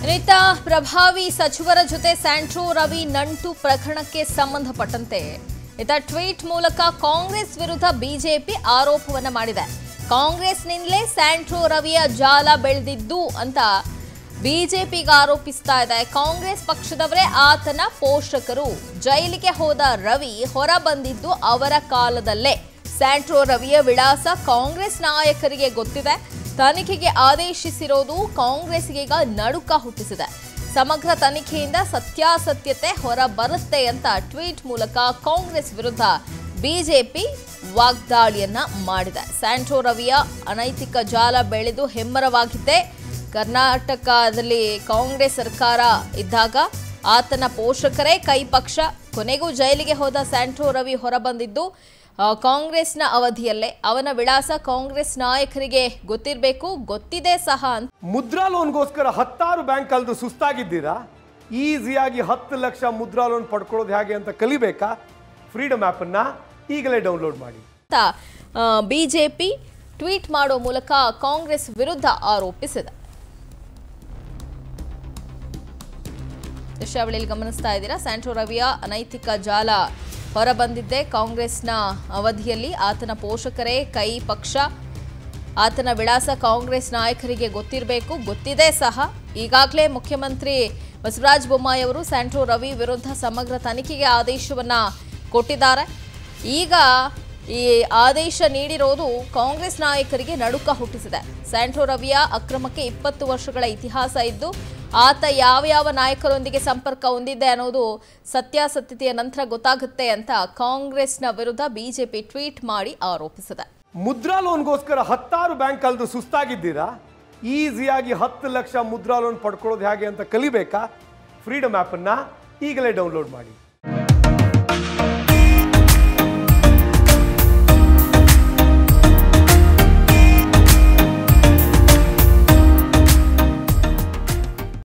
ರೈತ ಪ್ರಭಾವಿ ಸಚಿವರ ಜೊತೆ ಸ್ಯಾಂಟ್ರೋ ರವಿ ನಂಟು ಪ್ರಕರಣಕ್ಕೆ ಸಂಬಂಧಪಟ್ಟಂತೆ ಇತ ಟ್ವೀಟ್ ಮೂಲಕ ಕಾಂಗ್ರೆಸ್ ವಿರುದ್ಧ ಬಿಜೆಪಿ ಆರೋಪವನ್ನ ಮಾಡಿದೆ ಕಾಂಗ್ರೆಸ್ನಿಂದಲೇ ಸ್ಯಾಂಟ್ರೋ ರವಿಯ ಜಾಲ ಬೆಳೆದಿದ್ದು ಅಂತ ಬಿಜೆಪಿಗೆ ಆರೋಪಿಸ್ತಾ ಇದೆ ಕಾಂಗ್ರೆಸ್ ಪಕ್ಷದವರೇ ಆತನ ಪೋಷಕರು ಜೈಲಿಗೆ ಹೋದ ರವಿ ಹೊರ ಬಂದಿದ್ದು ಅವರ ಕಾಲದಲ್ಲೇ ಸ್ಯಾಂಟ್ರೋ ರವಿಯ ವಿಳಾಸ ಕಾಂಗ್ರೆಸ್ ನಾಯಕರಿಗೆ ಗೊತ್ತಿದೆ ತನಿಖೆಗೆ ಆದೇಶಿಸಿರೋದು ಕಾಂಗ್ರೆಸ್ಗೀಗ ನಡುಕ ಹುಟ್ಟಿಸಿದೆ ಸಮಗ್ರ ತನಿಖೆಯಿಂದ ಸತ್ಯಾಸತ್ಯತೆ ಹೊರ ಬರುತ್ತೆ ಅಂತ ಟ್ವೀಟ್ ಮೂಲಕ ಕಾಂಗ್ರೆಸ್ ವಿರುದ್ಧ ಬಿಜೆಪಿ ವಾಗ್ದಾಳಿಯನ್ನ ಮಾಡಿದೆ ಸ್ಯಾಂಟ್ರೋ ರವಿಯ ಅನೈತಿಕ ಜಾಲ ಬೆಳೆದು ಹೆಮ್ಮರವಾಗಿದ್ದೇ ಕರ್ನಾಟಕದಲ್ಲಿ ಕಾಂಗ್ರೆಸ್ ಸರ್ಕಾರ ಇದ್ದಾಗ ಆತನ ಪೋಷಕರೇ ಕೈ ಪಕ್ಷ ಕೊನೆಗೂ ಜೈಲಿಗೆ ಹೋದ ಸ್ಯಾಂಟ್ರೋ ರವಿ ಹೊರಬಂದಿದ್ದು ಆ, ಕಾಂಗ್ರೆಸ್ನ ಅವಧಿಯಲ್ಲೇ ಅವನ ವಿಳಾಸ ಕಾಂಗ್ರೆಸ್ ನಾಯಕರಿಗೆ ಗೊತ್ತಿರಬೇಕು ಗೊತ್ತಿದೆ ಸಹ ಅಂತ ಮುದ್ರಾ ಲೋನ್ಗೋಸ್ಕರ ಹತ್ತಾರು ಬ್ಯಾಂಕ್ ಕಳೆದು ಸುಸ್ತಾಗಿದ್ದೀರಾ ಈಸಿಯಾಗಿ ಹತ್ತು ಲಕ್ಷ ಮುದ್ರಾ ಲೋನ್ ಪಡ್ಕೊಳ್ಳೋದು ಹೇಗೆ ಅಂತ ಕಲಿಬೇಕಾ ಫ್ರೀಡಮ್ ಆ್ಯಪನ್ನು ಈಗಲೇ ಡೌನ್ಲೋಡ್ ಮಾಡಿ ಬಿಜೆಪಿ ಟ್ವೀಟ್ ಮಾಡೋ ಮೂಲಕ ಕಾಂಗ್ರೆಸ್ ವಿರುದ್ಧ ಆರೋಪಿಸಿದೆ ದೃಶ್ಯಾವಳಿಯಲ್ಲಿ ಗಮನಿಸ್ತಾ ಇದ್ದೀರಾ ಸ್ಯಾಂಟ್ರೋ ರವಿಯ ಅನೈತಿಕ ಜಾಲ ಹೊರಬಂದಿದ್ದೆ ಕಾಂಗ್ರೆಸ್ನ ಅವಧಿಯಲ್ಲಿ ಆತನ ಪೋಷಕರೇ ಕೈ ಪಕ್ಷ ಆತನ ವಿಳಾಸ ಕಾಂಗ್ರೆಸ್ ನಾಯಕರಿಗೆ ಗೊತ್ತಿರಬೇಕು ಗೊತ್ತಿದೆ ಸಹ ಈಗಾಗಲೇ ಮುಖ್ಯಮಂತ್ರಿ ಬಸವರಾಜ ಬೊಮ್ಮಾಯಿ ಅವರು ಸ್ಯಾಂಟ್ರೋ ರವಿ ವಿರುದ್ಧ ಸಮಗ್ರ ತನಿಖೆಗೆ ಆದೇಶವನ್ನ ಕೊಟ್ಟಿದ್ದಾರೆ ಈಗ ಈ ಆದೇಶ ನೀಡಿರೋದು ಕಾಂಗ್ರೆಸ್ ನಾಯಕರಿಗೆ ನಡುಕ ಹುಟ್ಟಿಸಿದೆ ಸ್ಯಾಂಟ್ರೋ ರವಿಯ ಅಕ್ರಮಕ್ಕೆ ಇಪ್ಪತ್ತು ವರ್ಷಗಳ ಇತಿಹಾಸ ಇದ್ದು ಆತ ಯಾವ ಯಾವ ನಾಯಕರೊಂದಿಗೆ ಸಂಪರ್ಕ ಹೊಂದಿದೆ ಅನ್ನೋದು ಸತ್ಯಾಸತ್ಯತೆಯ ನಂತರ ಗೊತ್ತಾಗುತ್ತೆ ಅಂತ ಕಾಂಗ್ರೆಸ್ನ ವಿರುದ್ಧ ಬಿಜೆಪಿ ಟ್ವೀಟ್ ಮಾಡಿ ಆರೋಪಿಸಿದೆ ಮುದ್ರಾ ಲೋನ್ಗೋಸ್ಕರ ಹತ್ತಾರು ಬ್ಯಾಂಕ್ ಕಳೆದು ಸುಸ್ತಾಗಿದ್ದೀರಾ ಈಸಿಯಾಗಿ ಹತ್ತು ಲಕ್ಷ ಮುದ್ರಾ ಲೋನ್ ಪಡ್ಕೊಳ್ಳೋದು ಹೇಗೆ ಅಂತ ಕಲಿಬೇಕಾ ಫ್ರೀಡಮ್ ಆ್ಯಪನ್ನು ಈಗಲೇ ಡೌನ್ಲೋಡ್ ಮಾಡಿ